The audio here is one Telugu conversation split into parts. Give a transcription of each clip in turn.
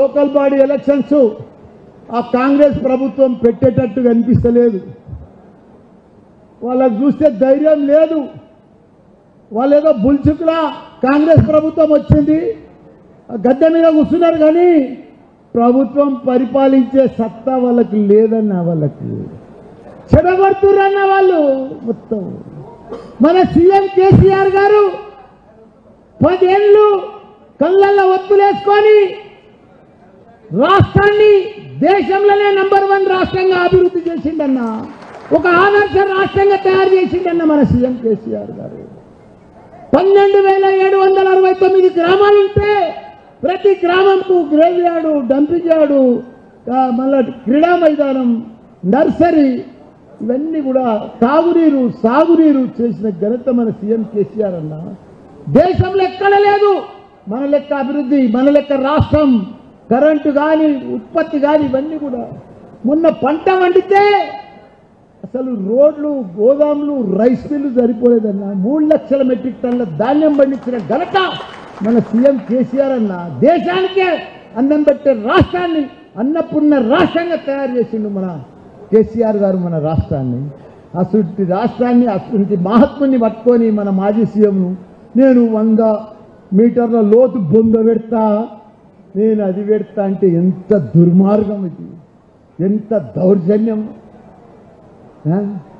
లోకల్ బాడీ ఎలక్షన్స్ ఆ కాంగ్రెస్ ప్రభుత్వం పెట్టేటట్టు కనిపిస్తలేదు వాళ్ళకు చూస్తే ధైర్యం లేదు వాళ్ళు ఏదో బుల్చుకులా కాంగ్రెస్ ప్రభుత్వం వచ్చింది ఆ గద్దె మీద కూర్చున్నారు కానీ ప్రభుత్వం పరిపాలించే సత్తా వాళ్ళకి లేదన్న వాళ్ళకి చెడగొడుతురన్న వాళ్ళు మొత్తం మన సీఎం కేసీఆర్ గారు పదేళ్ళు కళ్ళల్లో ఒత్తులేసుకొని రాష్ట్రాన్ని దేశంలోనే నంబర్ వన్ రాష్ట్రంగా అభివృద్ధి చేసిండన్న ఒక ఆదర్శ రాష్ట్రంగా తయారు చేసిండన్న మన సీఎం కేసీఆర్ గారు పన్నెండు వేల ఏడు వందల అరవై తొమ్మిది గ్రామాలు ఉంటే ప్రతి గ్రామంకు గ్రేవ్ యార్డు డంపింగ్ యార్డు ఆ, మళ్ళా క్రీడా మైదానం నర్సరీ ఇవన్నీ కూడా తాగునీరు సాగునీరు చేసిన ఘనత మన సీఎం కేసీఆర్ అన్న దేశంలో ఎక్కడ లేదు మన లెక్క అభివృద్ధి మన లెక్క రాష్ట్రం కరెంటు కానీ ఉత్పత్తి కానీ ఇవన్నీ కూడా మొన్న పంట వండితే అసలు రోడ్లు గోదాములు రైస్ మిల్లు సరిపోలేదన్న మూడు లక్షల మెట్రిక్ టన్నుల ధాన్యం పండించిన ఘనత మన సీఎం కేసీఆర్ అన్న దేశానికే అన్నం పెట్టే రాష్ట్రాన్ని అన్నపూర్ణ రాష్ట్రంగా తయారు చేసిండు మన కేసీఆర్ గారు మన రాష్ట్రాన్ని అసలు రాష్ట్రాన్ని అసలు మహాత్ముని పట్టుకొని మన మాజీ సీఎంను నేను వంద మీటర్ల లోతు బొంద పెడతా నేను అది పెడతా అంటే ఎంత దుర్మార్గం ఇది ఎంత దౌర్జన్యం ఆ?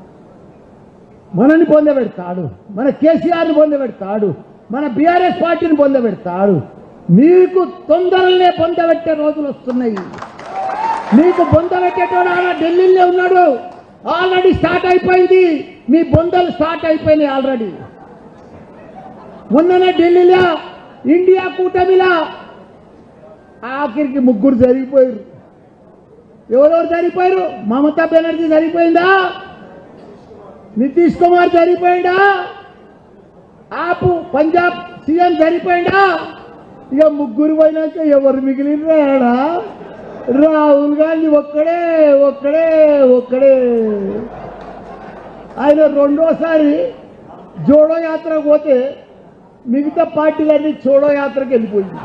మనని పొందబెడతాడు మన కేసీఆర్ని పొందబెడతాడు మన బీఆర్ఎస్ పార్టీని పొందబెడతాడు మీకు తొందరలనే పొందబెట్టే రోజులు వస్తున్నాయి మీకు బొందబెట్టేటోడు ఆడ ఢిల్లీలో ఉన్నాడు ఆల్రెడీ స్టార్ట్ అయిపోయింది మీ బొందలు స్టార్ట్ అయిపోయినాయి ఆల్రెడీ మొన్ననే ఢిల్లీలో ఇండియా కూటమిలా ఆఖరికి ముగ్గురు జరిగిపోయారు ఎవరెవరు సరిపోయారు మమతా బెనర్జీ సరిపోయిందా నితీష్ కుమార్ సరిపోయిందా ఆపు పంజాబ్ సీఎం సరిపోయిందా ఇక ముగ్గురు పోయినాక ఎవరు మిగిలినరా రాహుల్ గాంధీ ఒక్కడే ఒక్కడే ఒక్కడే ఆయన రెండోసారి జోడో యాత్ర పోతే మిగతా పార్టీలన్నీ చోడో యాత్రకి వెళ్ళిపోయింది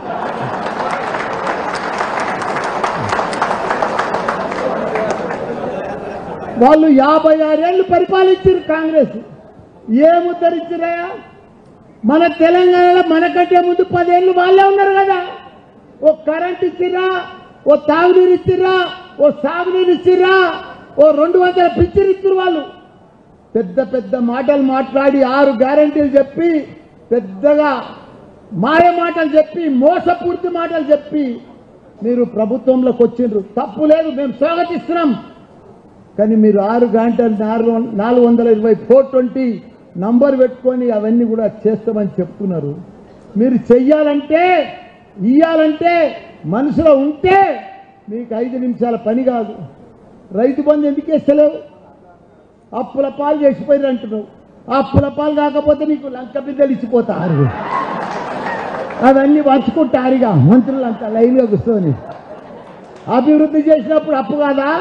వాళ్ళు యాభై ఆరేళ్లు పరిపాలించారు కాంగ్రెస్ ఏం ఉద్ధరించినాయా మన తెలంగాణలో మనకంటే ముందు పదేళ్ళు వాళ్ళే ఉన్నారు కదా ఓ కరెంట్ ఇచ్చిర్రా ఓ తాగునీరు ఇచ్చిర్రా ఓ సాగునీరు ఇచ్చిర్రా ఓ రెండు వందల పిచ్చిరు ఇచ్చిర్రు వాళ్ళు పెద్ద పెద్ద మాటలు మాట్లాడి ఆరు గ్యారంటీలు చెప్పి పెద్దగా మాయ మాటలు చెప్పి మోసపూర్తి మాటలు చెప్పి మీరు ప్రభుత్వంలోకి వచ్చిండ్రు తప్పు లేదు మేము స్వాగతిస్తున్నాం కానీ మీరు ఆరు గంటలు నాలుగు వం- నాలుగు వందల ఇరవై ఫోర్ ట్వంటీ నంబర్ పెట్టుకొని అవన్నీ కూడా చేస్తామని చెప్తున్నారు మీరు చెయ్యాలంటే ఇయ్యాలంటే మనసులో ఉంటే మీకు ఐదు నిమిషాల పని కాదు రైతు బంధు ఎందుకు ఇస్తలేవు అప్పుల పాలు చేసిపోయారు అంటున్నావు ఆ అప్పుల పాలు కాకపోతే నీకు లంక బిడ్డలు ఇచ్చిపోతారు అవన్నీ పంచుకుంటారుగా మంత్రులంతా లైన్గా కూర్చొని అభివృద్ధి చేసినప్పుడు అప్పు కాదా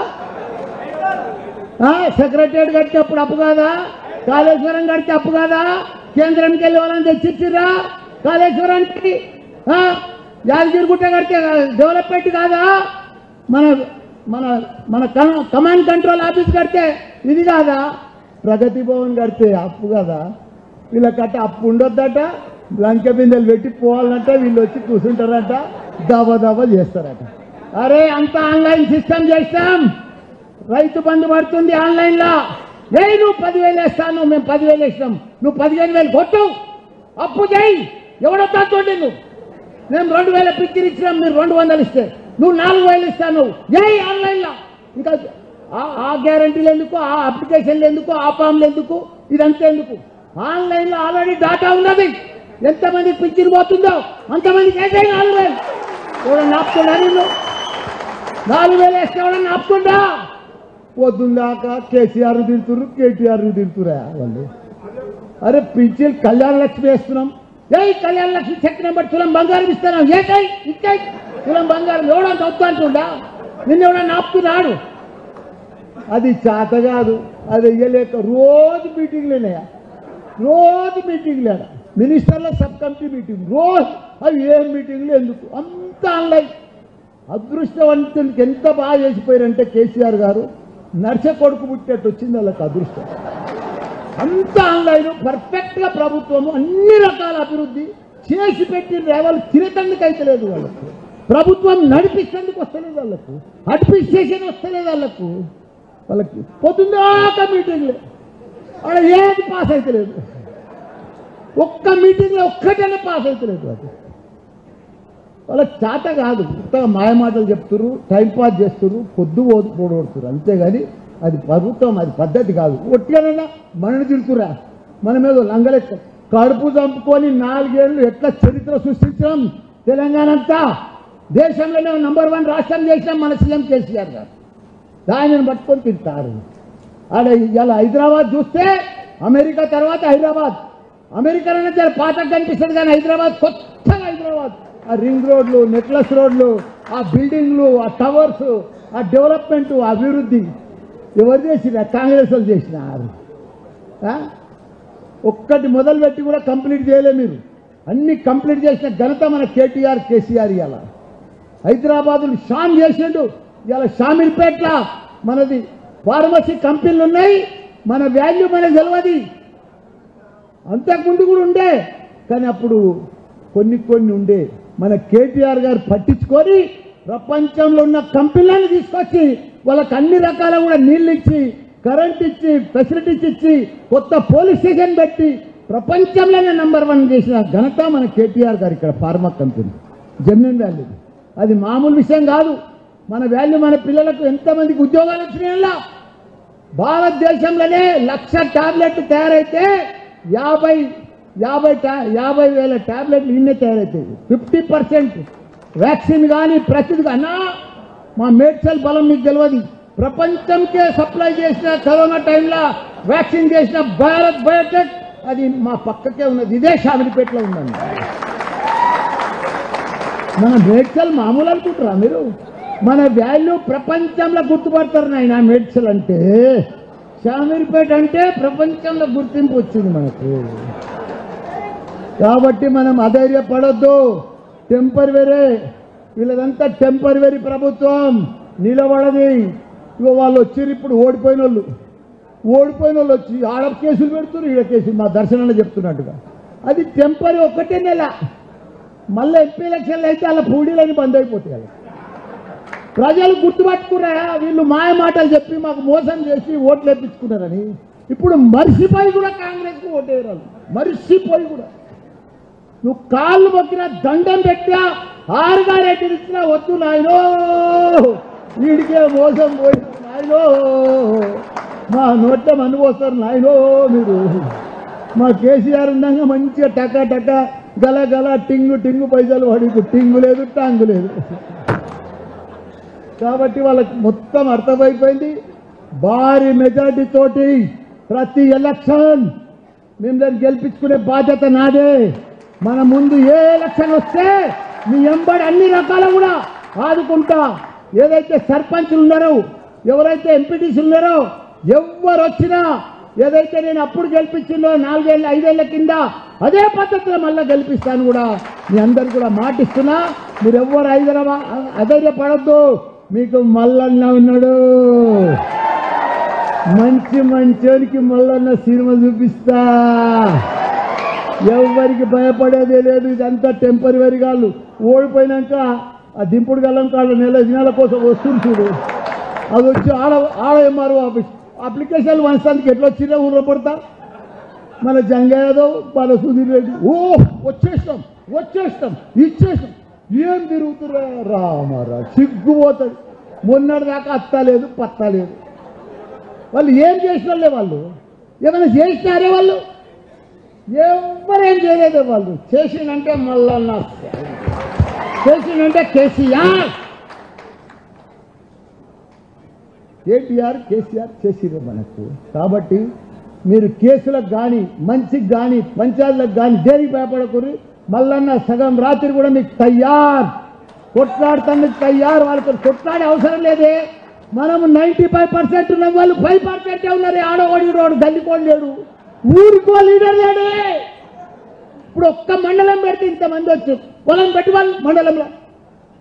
సెక్రటరియట్ కట్టినప్పుడు అప్పు కాదా కాళేశ్వరం కడితే అప్పు కాదా కేంద్రానికి వెళ్ళి వాళ్ళని తెచ్చిచ్చిర్రా కాళేశ్వరానికి ఆ? యాదగిరిగుట్ట కడితే డెవలప్మెంట్ కాదా మన మన మన కమ- కమాండ్ కంట్రోల్ ఆఫీస్ కడితే ఇది కాదా ప్రగతి భవన్ కడితే అప్పు కదా వీళ్ళకట్ట అప్పు ఉండొద్దట లంక బిందెలు పెట్టి పోవాలంటే వీళ్ళు వచ్చి కూర్చుంటారట దబ దబ చేస్తారట అరే అంత ఆన్లైన్ సిస్టమ్ చేస్తాం రైతు బంధు పడుతుంది ఆన్లైన్ లో ఏ నువ్వు పదివేలు వేస్తాను మేము పదివేలు వేస్తాం నువ్వు పదిహేను వేలు కొట్టు అప్పు చేయి ఎవడొద్దా చూడండి నువ్వు మేము రెండు వేల పిక్చర్ ఇచ్చినాం మీరు రెండు వందలు ఇస్తే నువ్వు నాలుగు వేలు ఇస్తాను ఏ ఆన్లైన్ లో ఇంకా ఆ- ఆ గ్యారంటీలు ఎందుకు ఆ అప్లికేషన్లు ఎందుకు ఆ ఫామ్లు ఎందుకు ఇదంతా ఎందుకు ఆన్లైన్ లో ఆల్రెడీ డాటా ఉన్నది ఎంతమంది పిక్చర్ పోతుందో అంతమందికి అయితే నాలుగు వేలు ఎవడన్నా ఆపుతున్నా నిన్ను నాలుగు వేలు వేస్తే ఎవడన్నా ఆపుతుందా పొద్దుందాకా కేసీఆర్ తిడుతురు కేటీఆర్ తిడుతురా వాళ్ళు అరే పింఛన్ కళ్యాణ లక్ష్మి వేస్తున్నాం ఏ కళ్యాణ లక్ష్మి చెక్ నెంబర్ తులం బంగారం ఇస్తున్నాం ఏకై ఇక్కై తులం బంగారం ఎవడంత వద్దు అంటుండా నిన్న ఎవడన్నా ఆపుతున్నాడు అది చేత కాదు అది వెయ్యలేక రోజు మీటింగ్లేనాయా రోజు మీటింగ్లే మినిస్టర్ల సబ్ కమిటీ మీటింగ్ రోజు అవి ఏం మీటింగ్లు ఎందుకు అంత ఆన్లైన్ అదృష్టవంతునికి ఎంత బాగా చేసిపోయారంటే కేసీఆర్ గారు నర్స కొడుకు పుట్టేట్టు వచ్చింది వాళ్ళకి అదృష్టం అంత ఆన్లైన్ పర్ఫెక్ట్ గా ప్రభుత్వము అన్ని రకాల అభివృద్ధి చేసి పెట్టిన రేవాళ్ళు తినటందుకు అయితే లేదు వాళ్ళకు ప్రభుత్వం నడిపిస్తేందుకు వస్తలేదు వాళ్ళకు అడ్మినిస్ట్రేషన్ వస్తలేదు వాళ్ళకు వాళ్ళకి పొద్దుందాకా మీటింగ్లే వాళ్ళ ఏది పాస్ అయితే లేదు ఒక్క మీటింగ్లో ఒక్కటైనా పాస్ అయితే లేదు అది వాళ్ళకి చేత కాదు కొత్తగా మాయమాటలు చెప్తున్నారు టైం పాస్ చేస్తున్నారు పొద్దు పోడగొడుతున్నారు అంతేగాని అది ప్రభుత్వం అది పద్ధతి కాదు ఒట్టిగానైనా మనని తిడుతురా మన మీద లంగలెక్క కడుపు చంపుకొని నాలుగేళ్లు ఎట్లా చరిత్ర సృష్టించాం తెలంగాణ అంతా దేశంలోనే నంబర్ వన్ రాష్ట్రం చేసినాం మన సీఎం కేసీఆర్ గారు దానిని పట్టుకొని తింటారు ఆడ ఇలా హైదరాబాద్ చూస్తే అమెరికా తర్వాత హైదరాబాద్ అమెరికాలోనే చాలా పాత కనిపిస్తుంది కానీ హైదరాబాద్ కొత్తగా హైదరాబాద్ ఆ రింగ్ రోడ్లు నెక్లెస్ రోడ్లు ఆ బిల్డింగ్లు ఆ టవర్స్ ఆ డెవలప్మెంట్ ఆ అభివృద్ధి ఎవరు చేసిన కాంగ్రెస్ వాళ్ళు చేసినారు ఆ? ఒక్కటి మొదలుపెట్టి కూడా కంప్లీట్ చేయలే మీరు అన్ని కంప్లీట్ చేసిన ఘనత మన కేటీఆర్ కేసీఆర్ ఇవాళ హైదరాబాదులు షామ్ చేసిండు ఇవాళ షామిల్పేట్ల మనది ఫార్మసీ కంపెనీలు ఉన్నాయి మన వాల్యూ మనకు తెలియదు అంతకుముందు కూడా ఉండే కానీ అప్పుడు కొన్ని కొన్ని ఉండే మన కేటీఆర్ గారు పట్టించుకొని ప్రపంచంలో ఉన్న కంపెనీలను తీసుకొచ్చి వాళ్ళకి అన్ని రకాల కూడా నీళ్ళు ఇచ్చి కరెంట్ ఇచ్చి ఫెసిలిటీస్ ఇచ్చి కొత్త పోలీస్ స్టేషన్ పెట్టి ప్రపంచంలోనే నంబర్ వన్ చేసిన ఘనత మన కేటీఆర్ గారు ఇక్కడ ఫార్మా కంపెనీ జెన్యున్ వాల్యూ అది మామూలు విషయం కాదు మన వాల్యూ మన పిల్లలకు ఎంతమందికి ఉద్యోగాలు వచ్చినాయల్లా భారతదేశంలోనే లక్ష టాబ్లెట్లు తయారైతే యాభై యాభై టా యాభై వేల టాబ్లెట్లు ఇన్నే తయారవుతాయి ఫిఫ్టీ పర్సెంట్ వ్యాక్సిన్ కానీ ప్రతిది అన్నా మా మేడ్చల్ బలం మీకు తెలియదు ప్రపంచంకే సప్లై చేసిన కరోనా టైంలో వ్యాక్సిన్ చేసిన భారత్ బయోటెక్ అది మా పక్కకే ఉన్నది ఇదే షామిలిపేటలో ఉందండి మన మేడ్చల్ మామూలు అనుకుంటారా మీరు మన వాల్యూ ప్రపంచంలో గుర్తుపడతారు నాయన మేడ్చల్ అంటే షామీర్పేట అంటే ప్రపంచంలో గుర్తింపు వచ్చింది మనకు కాబట్టి మనం అధైర్యపడొద్దు టెంపరవరీ వీళ్ళదంతా టెంపరవరీ ప్రభుత్వం నిలబడది ఇగో వాళ్ళు వచ్చారు ఇప్పుడు ఓడిపోయిన వాళ్ళు ఓడిపోయిన వాళ్ళు వచ్చి ఆడ కేసులు పెడుతున్నారు ఈడ కేసులు మా దర్శనంలో చెప్తున్నట్టుగా అది టెంపరీ ఒక్కటే నెల మళ్ళీ ఎంపీ ఎలక్షన్లు అయితే అలా పూడీలని బంద్ అయిపోతాయి అలా ప్రజలు గుర్తుపట్టుకున్నా వీళ్ళు మాయ మాటలు చెప్పి మాకు మోసం చేసి ఓట్లు వేపించుకున్నారని ఇప్పుడు మరిసిపోయి కూడా కాంగ్రెస్ కు ఓటేయరాలు మరిసిపోయి కూడా నువ్వు కాళ్ళు మొక్కిన దండం పెట్టినా ఆరుగా రేట్లు ఇచ్చినా వద్దు నాయనో వీడికే మోసం పోయి నాయనో మా నోట్ల మన్ను పోస్తారు నాయనో మీరు మా కేసీఆర్ ఉండగా మంచిగా టక టక గల గల టింగు టింగు పైసలు పడి ఇప్పుడు టింగు లేదు టాంగు లేదు కాబట్టి వాళ్ళకి మొత్తం అర్థమైపోయింది భారీ మెజార్టీ తోటి ప్రతి ఎలక్షన్ మిమ్మల్ని గెలిపించుకునే బాధ్యత నాదే మన ముందు ఏ ఎలక్షన్ వస్తే మీ ఎంబడి అన్ని రకాల కూడా ఆదుకుంటా ఏదైతే సర్పంచ్లు ఉన్నారో ఎవరైతే ఎంపీటీసీ ఉన్నారో ఎవరు వచ్చినా ఏదైతే నేను అప్పుడు గెలిపించిందో నాలుగేళ్ళ ఐదేళ్ల కింద అదే పద్ధతిలో మళ్ళీ గెలిపిస్తాను కూడా మీ అందరు కూడా మాటిస్తున్నా మీరు ఎవ్వరు హైదరాబాద్ అధైర్యపడద్దు మీకు మల్లన్న ఉన్నాడు మంచి మంచోనికి మల్లన్న సినిమా చూపిస్తా ఎవరికి భయపడేదే లేదు ఇదంతా టెంపరీ కాళ్ళు ఓడిపోయినాక ఆ దింపుడు గల్లం కాళ్ళు నెల దినాల కోసం వస్తుంది చూడు అది వచ్చి ఆడ ఆడ ఎంఆర్ఓ ఆఫీస్ అప్లికేషన్లు వంచడానికి ఎట్లా వచ్చినా ఊళ్ళో పడతా మన జంగయాదవ్ మన సుధీర్ రెడ్డి ఓ వచ్చేస్తాం వచ్చేస్తాం ఇచ్చేస్తాం ఏం తిరుగుతురా రామారా సిగ్గుపోతుంది మొన్నటి దాకా అత్తలేదు పత్తలేదు వాళ్ళు ఏం చేసినోళ్ళే వాళ్ళు ఏమైనా చేసినారే వాళ్ళు ఎవరేం చేయలేదు వాళ్ళు చేసిందంటే మల్లన్న చేసిందంటే కేసీఆర్ కేటీఆర్ కేసీఆర్ చేసిరే మనకు కాబట్టి మీరు కేసులకు కానీ మంచికి కానీ పంచాయతీలకు కానీ దేనికి భయపడకూరి మల్లన్న సగం రాత్రి కూడా మీకు తయ్యార్ కొట్లాడుతానికి తయ్యార్ వాళ్ళతో కొట్లాడే అవసరం లేదే మనము నైంటీ ఫైవ్ పర్సెంట్ ఉన్న వాళ్ళు ఫైవ్ పర్సెంటే ఉన్నారు ఆడవాడి రోడ్డు గల్లికోడు లేడు ఊరికో లీడర్ లేడే ఇప్పుడు ఒక్క మండలం పెడితే ఇంతమంది వచ్చి పొలం పెట్టి వాళ్ళు మండలంలో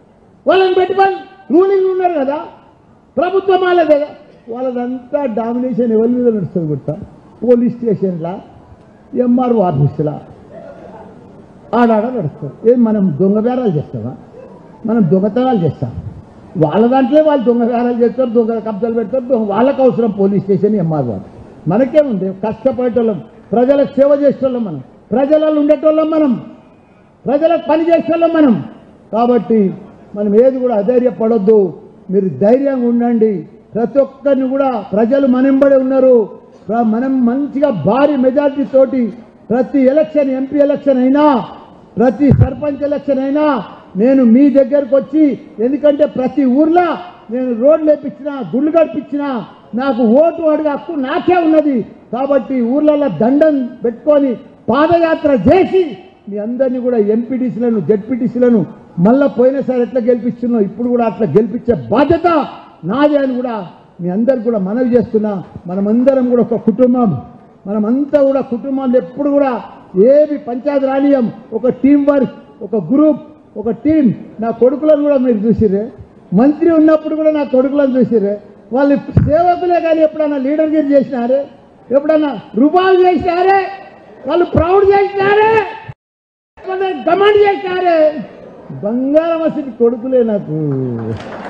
వాళ్ళని పెట్టుకొని రూలింగ్ ఉన్నారు కదా ప్రభుత్వం వాళ్ళదే కదా వాళ్ళదంతా డామినేషన్ ఎవరి మీద నడుస్తుంది గుర్తా పోలీస్ స్టేషన్లా ఎంఆర్ఓ ఆఫీసులా ఆడాడ నడుస్తుంది ఏం మనం దొంగ బేరాలు చేస్తామా మనం దొంగతనాలు చేస్తాం వాళ్ళ దాంట్లో వాళ్ళు దొంగ బేరాలు చేస్తారు దొంగ కబ్జాలు పెడతారు దొంగ వాళ్ళకి అవసరం పోలీస్ స్టేషన్ ఎంఆర్ఓ మనకేముంది కష్టపడేటోళ్ళం ప్రజలకు సేవ చేసేటోళ్ళం మనం ప్రజలలో ఉండేటోళ్ళం మనం ప్రజలకు పని చేసేటోళ్ళం మనం కాబట్టి మనం ఏది కూడా అధైర్యపడొద్దు మీరు ధైర్యంగా ఉండండి ప్రతి ఒక్కరిని కూడా ప్రజలు మనంబడి ఉన్నారు ప్ర- మనం మంచిగా భారీ మెజార్టీ తోటి ప్రతి ఎలక్షన్ ఎంపీ ఎలక్షన్ అయినా ప్రతి సర్పంచ్ ఎలక్షన్ అయినా నేను మీ దగ్గరకు వచ్చి ఎందుకంటే ప్రతి ఊర్లో నేను రోడ్లు వేపించిన గుళ్ళు గడిపించిన నాకు ఓటు అడిగే హక్కు నాకే ఉన్నది కాబట్టి ఊర్లలో దండం పెట్టుకొని పాదయాత్ర చేసి మీ అందరినీ కూడా ఎంపీటీసీలను జెడ్పీటీసీలను మళ్ళా పోయినసారి ఎట్లా గెలిపిస్తున్నావు ఇప్పుడు కూడా అట్లా గెలిపించే బాధ్యత నాదే అని కూడా మీ అందరికి కూడా మనవి చేస్తున్నా మనమందరం కూడా ఒక కుటుంబం మనమంతా కూడా కుటుంబాలు ఎప్పుడు కూడా ఏమి పంచాయతీ రానియం ఒక టీం వర్క్ ఒక గ్రూప్ ఒక టీం నా కొడుకులను కూడా మీరు చూసిర్రే మంత్రి ఉన్నప్పుడు కూడా నా కొడుకులను చూసిర్రే వాళ్ళు సేవకులే కానీ ఎప్పుడన్నా లీడర్గిరి చేసినారే ఎప్పుడన్నా రుబాలు చేసినారే వాళ్ళు ప్రౌడ్ చేసినారే గమని చేసినారే బంగారం అసలు కొడుకులే నాకు